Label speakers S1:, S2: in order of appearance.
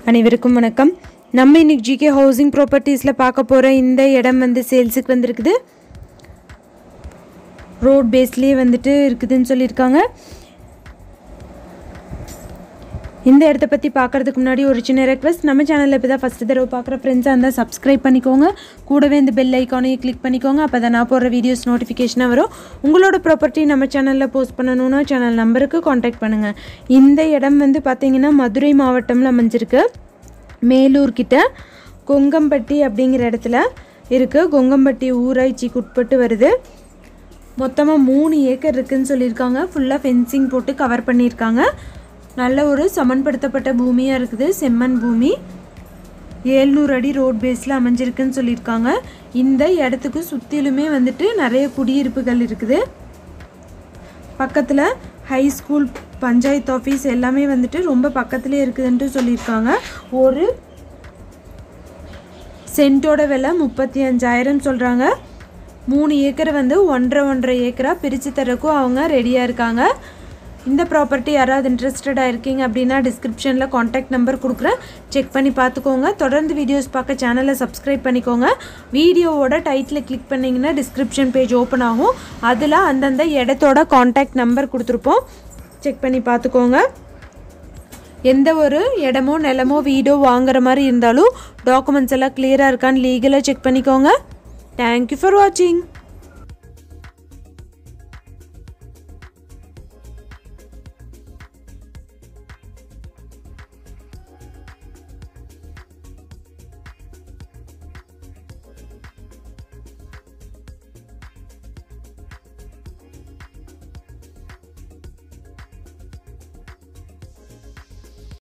S1: அனைவருக்கும் வணக்கம் நம்ம இன்னைக்கு ஜிகே ஹவுசிங் ப்ராப்பர்ட்டிஸில் பார்க்க போகிற இந்த இடம் வந்து சேல்ஸுக்கு வந்திருக்குது ரோட் பேஸ்லேயே வந்துட்டு இருக்குதுன்னு சொல்லியிருக்காங்க இந்த இடத்த பற்றி பார்க்குறதுக்கு முன்னாடி ஒரு சின்ன ரெக்வஸ்ட் நம்ம சேனலில் இப்போ தான் ஃபஸ்ட்டு தடவை பார்க்குற ஃப்ரெண்ட்ஸாக இருந்தால் சப்ஸ்கிரைப் பண்ணிக்கோங்க கூடவே இந்த பெல் ஐக்கானையும் கிளிக் பண்ணிக்கோங்க அப்போ தான் நான் போடுற வீடியோஸ் நோட்டிஃபிகேஷனாக வரும் உங்களோட ப்ராப்பர்ட்டி நம்ம சேனலில் போஸ்ட் பண்ணணும்னா சேனல் நம்பருக்கு காண்டாக்ட் பண்ணுங்கள் இந்த இடம் வந்து பார்த்தீங்கன்னா மதுரை மாவட்டம்ல அமைஞ்சிருக்கு மேலூர் கிட்ட கொங்கம்பட்டி அப்படிங்கிற இடத்துல இருக்குது கொங்கம்பட்டி ஊராட்சிக்கு உட்பட்டு வருது மொத்தமாக மூணு ஏக்கர் இருக்குன்னு சொல்லியிருக்காங்க ஃபுல்லாக ஃபென்சிங் போட்டு கவர் பண்ணியிருக்காங்க நல்ல ஒரு சமன்படுத்தப்பட்ட பூமியாக இருக்குது செம்மண் பூமி ஏழ்நூறு அடி ரோட் பேஸில் அமைஞ்சிருக்குன்னு சொல்லியிருக்காங்க இந்த இடத்துக்கு சுற்றிலுமே வந்துட்டு நிறைய குடியிருப்புகள் இருக்குது பக்கத்தில் ஹை ஸ்கூல் பஞ்சாயத்து ஆஃபீஸ் எல்லாமே வந்துட்டு ரொம்ப பக்கத்துலேயே இருக்குதுன்ட்டு சொல்லியிருக்காங்க ஒரு சென்ட்டோட விலை முப்பத்தி அஞ்சாயிரம் சொல்கிறாங்க மூணு ஏக்கரை வந்து ஒன்றரை ஒன்றரை ஏக்கராக பிரித்து தரக்கும் அவங்க ரெடியாக இருக்காங்க இந்த ப்ராப்பர்ட்டி யாராவது இன்ட்ரெஸ்டடாக இருக்கீங்க அப்படின்னா டிஸ்கிரிப்ஷனில் காண்டாக்ட் நம்பர் கொடுக்குறேன் செக் பண்ணி பார்த்துக்கோங்க தொடர்ந்து வீடியோஸ் பார்க்க சேனலை சப்ஸ்கிரைப் பண்ணிக்கோங்க வீடியோவோட டைட்டில் கிளிக் பண்ணிங்கன்னா டிஸ்கிரிப்ஷன் பேஜ் ஓப்பன் ஆகும் அதில் அந்தந்த இடத்தோட காண்டாக்ட் நம்பர் கொடுத்துருப்போம் செக் பண்ணி பார்த்துக்கோங்க எந்த ஒரு இடமோ நிலமோ வீடோ வாங்குற மாதிரி இருந்தாலும் டாக்குமெண்ட்ஸ் எல்லாம் கிளியராக இருக்கான்னு லீகலாக செக் பண்ணிக்கோங்க தேங்க்யூ ஃபார் வாட்சிங்